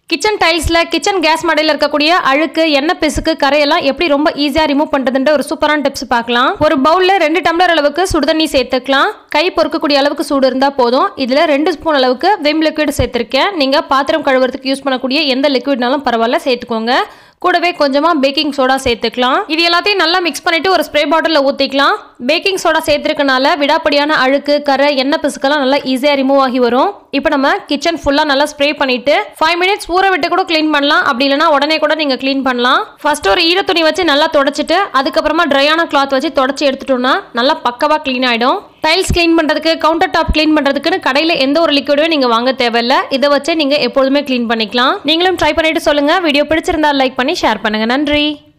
kitchen டைல்ஸில் kitchen gas மடையில் இருக்கக்கூடிய அழுக்கு எண்ணெய் பிசுக்கு கரையெல்லாம் எப்படி ரொம்ப ஈஸியாக ரிமூவ் பண்ணுறதுன்ற ஒரு சூப்பரான டிப்ஸ் பார்க்கலாம் ஒரு பவுலில் ரெண்டு டம்ளர் அளவுக்கு சுடுதண்ணி சேர்த்துக்கலாம் கை பொறுக்கக்கூடிய அளவுக்கு சூடு இருந்தால் போதும் இதில் ரெண்டு ஸ்பூன் அளவுக்கு விம் லிக்விட் சேர்த்துருக்கேன் நீங்கள் பாத்திரம் கழுவுறதுக்கு யூஸ் பண்ணக்கூடிய எந்த லிக்விட்னாலும் பரவாயில்ல சேர்த்துக்கோங்க கூடவே கொஞ்சமாக பேக்கிங் சோடா சேர்த்துக்கலாம் இது எல்லாத்தையும் நல்லா மிக்ஸ் பண்ணிட்டு ஒரு ஸ்ப்ரே பாட்டிலில் ஊற்றிக்கலாம் பேக்கிங் சோடா சேர்த்துருக்கனால விடாப்படியான அழுக்கு கரை எண்ணெய் பிசுக்கெல்லாம் நல்லா ஈஸியாக ரிமூவ் ஆகி வரும் இப்போ நம்ம கிச்சன் ஃபுல்லாக நல்லா ஸ்ப்ரே பண்ணிட்டு ஃபைவ் மினிட்ஸ் ஊற விட்டு கூட க்ளீன் பண்ணலாம் அப்படி இல்லைனா உடனே கூட நீங்கள் க்ளீன் பண்ணலாம் ஃபர்ஸ்ட் ஒரு ஈர துணி வச்சு நல்லா தொடச்சிட்டு அதுக்கப்புறமா ட்ரையான கிளாத் வச்சு தொடச்சி எடுத்துட்டோம்னா நல்லா பக்கவாக க்ளீன் ஆகிடும் டைல்ஸ் க்ளீன் பண்ணுறதுக்கு கவுண்டர் டாப் க்ளீன் பண்ணுறதுக்குன்னு கடையில் எந்த ஒரு லிக்விடுமே நீங்கள் வாங்க தேவையில்ல இதை வச்சே நீங்கள் எப்பொழுதுமே க்ளீன் பண்ணிக்கலாம் நீங்களும் ட்ரை பண்ணிட்டு சொல்லுங்கள் வீடியோ பிடிச்சிருந்தா லைக் பண்ணி ஷேர் பண்ணுங்கள் நன்றி